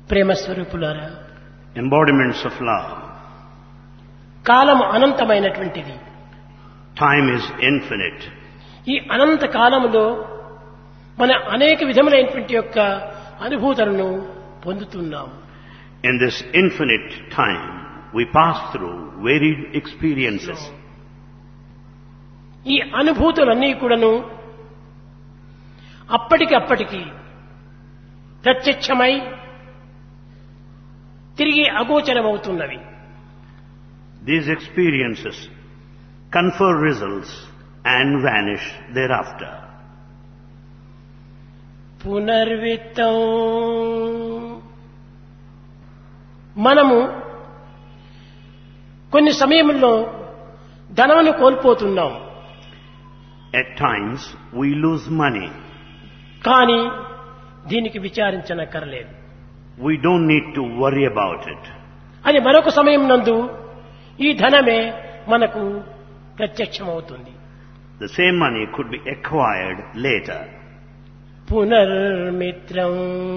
ప్రేమ స్వరూపులారా embodiments of love. కాలము అనంతమైనటువంటిది Time is infinite. ఈ అనంత కాలములో మన అనేక విధములైనటువంటి యొక్క అనుభూతులను పొందుతున్నాం In this infinite time, we pass through varied experiences. ఈ అనుభూతులన్నీ కూడాను అప్పటికి అప్పటికి ప్రత్యక్షమై తిరిగి అగోచరమవుతున్నవి These experiences confer results and vanish thereafter. పునర్విత్తం మనము కొన్ని సమయంలో ధనమును కోల్పోతున్నాం At times, we lose money. కానీ దీనికి విచారించనక్కర్లేదు We don't need to worry about it. అది మరొక సమయం నందు ఈ ధనమే మనకు ప్రత్యక్షమవుతుంది The same money could be acquired later. పునర్మిత్రం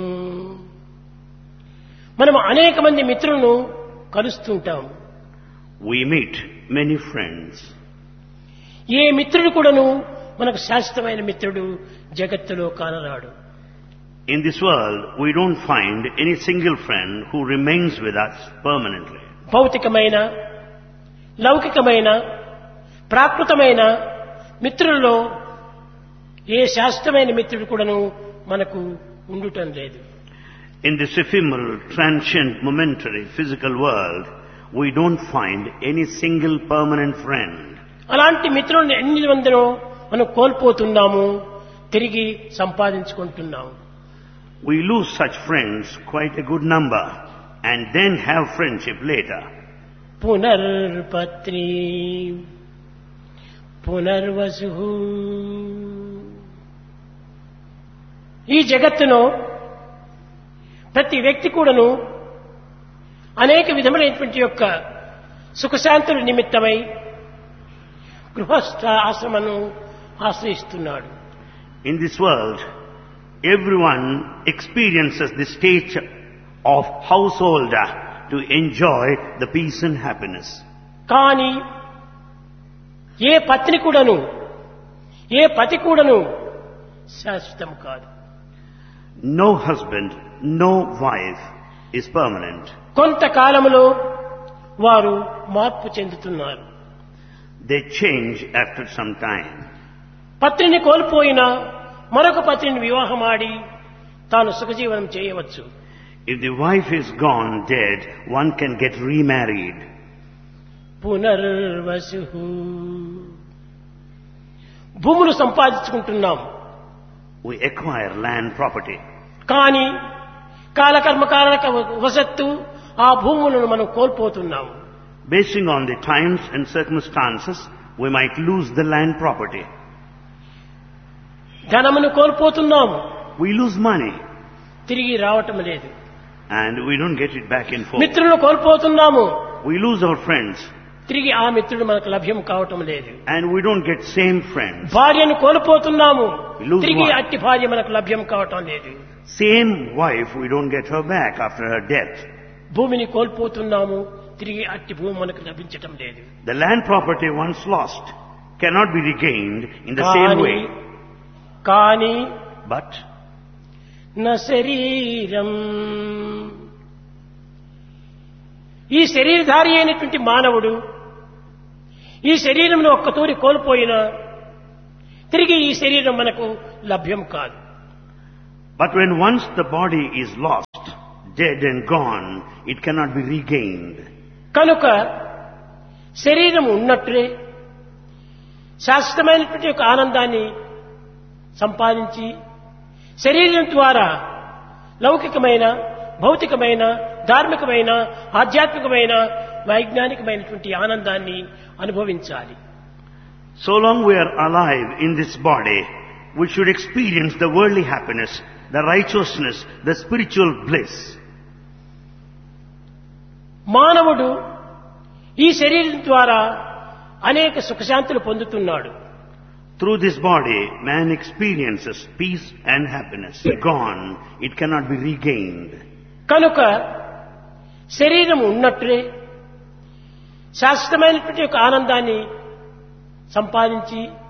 మనము అనేక మంది మిత్రులను కలుస్తుంటాం We meet many friends. ఏ మిత్రుడు కూడాను మనకు శాశ్వతమైన మిత్రుడు జగత్తులో కానరాడు In this world, we don't find any single friend who remains with us permanently. భౌతికమైన లౌకికమైన ప్రాకృతమైన మిత్రులలో ఏ శాశ్వతమైన మిత్రుడు కూడాను మనకు ఉండుటం లేదు In this ephemeral, transient, momentary, physical world, we don't find any single permanent friend. అలాంటి మిత్రులను ఎన్ని మందినో మనం కోల్పోతున్నాము తిరిగి సంపాదించుకుంటున్నాము We lose such friends quite a good number and then have friendship later. పునర్పత్ని Punarvasu ఈ జగత్తులో ప్రతి వ్యక్తి కూడాను అనేక విధములైనటువంటి యొక్క సుఖశాంతుల నిమిత్తమై గృహస్థ ఆశ్రమను ఆశ్రయిస్తున్నాడు In this world, everyone experiences the state of householder to enjoy the peace and happiness. కానీ ఏ పత్ని కూడాను ఏ పతి కూడాను శాశ్వతం కాదు No husband, no wife is permanent. కొంతకాలములో వారు మార్పు చెందుతున్నారు They change after some time. పత్నిని కోల్పోయిన మరొక పత్నిని వివాహమాడి తాను సుఖజీవనం చేయవచ్చు If the wife is gone dead, one can get remarried. Punarvasu భూములు సంపాదించుకుంటున్నాం We acquire land property. కానీ కాలకర్మ కారక వసత్తు ఆ భూములను మనం కోల్పోతున్నాము Basing on the times and circumstances, we might lose the land property. ధనమును కోల్పోతున్నాము We lose money తిరిగి రావటం లేదు and we don't get it back in full. మిత్రులను కోల్పోతున్నాము We lose our friends తిరిగి ఆ మిత్రుడు మనకు లభ్యం కావటం లేదు and we don't get same friends. భార్యను కోల్పోతున్నాము Lose తిరిగి one. అట్టి భార్య మనకు లభ్యం కావటం లేదు Same wife, we don't get her back after her death. భూమిని కోల్పోతున్నాము తిరిగి అట్టి భూమి మనకు లభించటం లేదు The land property once lost cannot be regained in the same కానీ way. కానీ But నా శరీరం ఈ శరీరధారి అయినటువంటి మానవుడు ఈ శరీరంలో ఒక్క తూరి కోల్పోయిన తిరిగి ఈ శరీరం మనకు లభ్యం కాదు But when once the body is lost, dead and gone, it cannot be regained. కనుక శరీరం ఉన్నట్లే శాశ్వతమైనటువంటి ఒక ఆనందాన్ని సంపాదించి శరీరం ద్వారా లౌకికమైన భౌతికమైన ధార్మికమైన ఆధ్యాత్మికమైన వైజ్ఞానికమైనటువంటి ఆనందాన్ని అనుభవించాలి So long we are alive in this body, we should experience the worldly happiness, the righteousness, the spiritual bliss. మానవుడు ఈ శరీరం ద్వారా అనేక సుఖశాంతులు పొందుతున్నాడు Through this body, man experiences peace and happiness. Gone, it cannot be regained. కనుక శరీరం ఉన్నట్లే శాశ్వతమైనటువంటి ఒక ఆనందాన్ని సంపాదించి